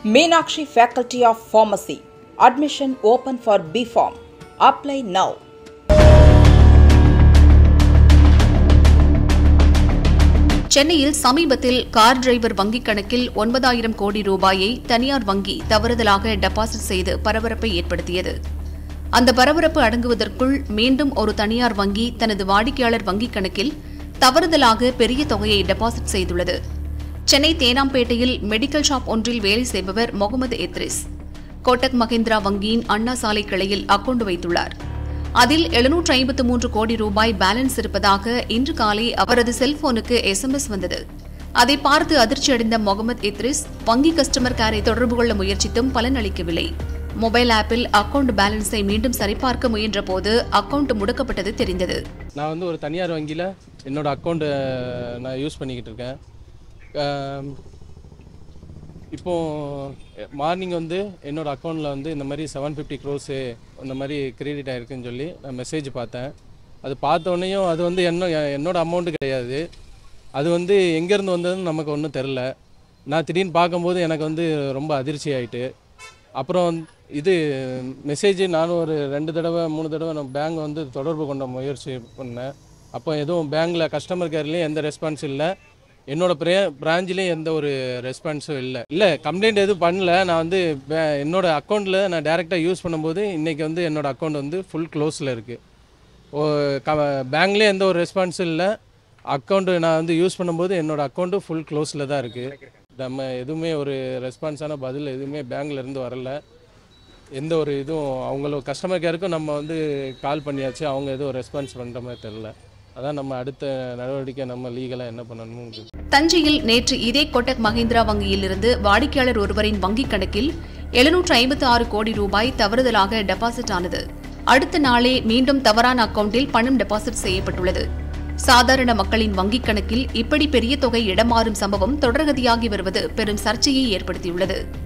Meenakshi Faculty of Pharmacy. Admission open for BPharm. Apply now. சென்னையில் சமீபத்தில் car driver வங்கிக் கணக்கில் ஒன்பதாயிரம் கோடி ரூபாயை தனியார் வங்கி தவறுதலாக டெபாசிட் செய்து பரபரப்பை ஏற்படுத்தியது அந்த பரபரப்பு அடங்குவதற்குள் மீண்டும் ஒரு தனியார் வங்கி தனது வாடிக்கையாளர் வங்கிக் கணக்கில் தவறுதலாக பெரிய தொகையை டெபாசிட் செய்துள்ளது சென்னை தேனாம்பேட்டையில் மெடிக்கல் ஷாப் ஒன்றில் வேலை செய்பவர் முகமது எத்ரிஸ் கோட்டக் மஹிந்திரா வங்கியின் அண்ணா சாலை கிளையில் அக்கவுண்ட் வைத்துள்ளார் அதில் எழுநூற்று ஐம்பத்து மூன்று கோடி ரூபாய் பேலன்ஸ் இருப்பதாக இன்று காலை அவரது செல்போனுக்கு எஸ்எம்எஸ் வந்தது அதை பார்த்து அதிர்ச்சியடைந்த முகமது இத்ரிஸ் வங்கி கஸ்டமர் கேரை தொடர்பு கொள்ள முயற்சித்தும் பலனளிக்கவில்லை மொபைல் ஆப்பில் அக்கவுண்ட் பேலன்ஸை மீண்டும் சரிபார்க்க முயன்றபோது அக்கவுண்ட் முடக்கப்பட்டது தெரிந்தது நான் வந்து ஒரு தனியார் வங்கியில் என்னோட அக்கௌண்ட்டை நான் யூஸ் பண்ணிக்கிட்டு இருக்கேன் ஆம், இப்போ மார்னிங் வந்து என்னோட அக்கௌண்ட்டில் வந்து இந்த மாதிரி செவன் ஃபிஃப்டி க்ரோஸு இந்த மாதிரி கிரெடிட் ஆயிருக்குன்னு சொல்லி நான் மெசேஜ் பார்த்தேன் அது பார்த்த உடனேயும் அது வந்து என்ன என்னோட அமௌண்ட்டு கிடையாது அது வந்து எங்கேருந்து வந்ததுன்னு நமக்கு ஒன்றும் தெரில நான் திடீர்னு பார்க்கும்போது எனக்கு வந்து ரொம்ப அதிர்ச்சி ஆயிட்டு அப்புறம் வந்து இது மெசேஜ் நானும் ஒரு ரெண்டு தடவை மூணு தடவை நான் பேங்க் வந்து தொடர்பு கொண்ட முயற்சி பண்ணேன் அப்போ எதுவும் பேங்க்கில் கஸ்டமர் கேர்லேயும் எந்த ரெஸ்பான்ஸ் இல்லை என்னோட பிரே பிரான்ச்லேயும் எந்த ஒரு ரெஸ்பான்ஸும் இல்லை இல்லை கம்ப்ளைண்ட் எதுவும் பண்ணல நான் வந்து பே- என்னோட அக்கௌண்ட்டில் நான் டேரெக்டாக யூஸ் பண்ணும்போது இன்றைக்கி வந்து என்னோட அக்கௌண்ட் வந்து ஃபுல் க்ளோஸில் இருக்குது ஓ க பேங்க்லேயே எந்த ஒரு ரெஸ்பான்ஸும் இல்லை அக்கௌண்ட்டு நான் வந்து யூஸ் பண்ணும்போது என்னோட அக்கௌண்ட்டு ஃபுல் க்ளோஸில் தான் இருக்குது நம்ம எதுவுமே ஒரு ரெஸ்பான்ஸான பதில் எதுவுமே பேங்க்ல இருந்து வரல எந்த ஒரு இதுவும் அவங்கள கஸ்டமர் கேருக்கும் நம்ம வந்து கால் பண்ணியாச்சு அவங்க எதுவும் ரெஸ்பான்ஸ் பண்ணுற மாதிரி தெரில அதான் நம்ம அடுத்த நடவடிக்கை நம்ம லீகலாக என்ன பண்ணணும்னு தஞ்சையில் நேற்று இதே கோட்டக் மஹிந்திரா வங்கியிலிருந்து வாடிக்கையாளர் ஒருவரின் வங்கிக் கணக்கில் எழுநூற்று ஐம்பத்து ஆறு கோடி ரூபாய் தவறுதலாக டெபாசிட் ஆனது அடுத்த நாளே மீண்டும் தவறான அக்கவுண்டில் பணம் டெபாசிட் செய்யப்பட்டுள்ளது சாதாரண மக்களின் வங்கிக் கணக்கில் இப்படி பெரிய தொகை இடமாறும் சம்பவம் தொடர்கதியாகி வருவது பெரும் சர்ச்சையை ஏற்படுத்தியுள்ளது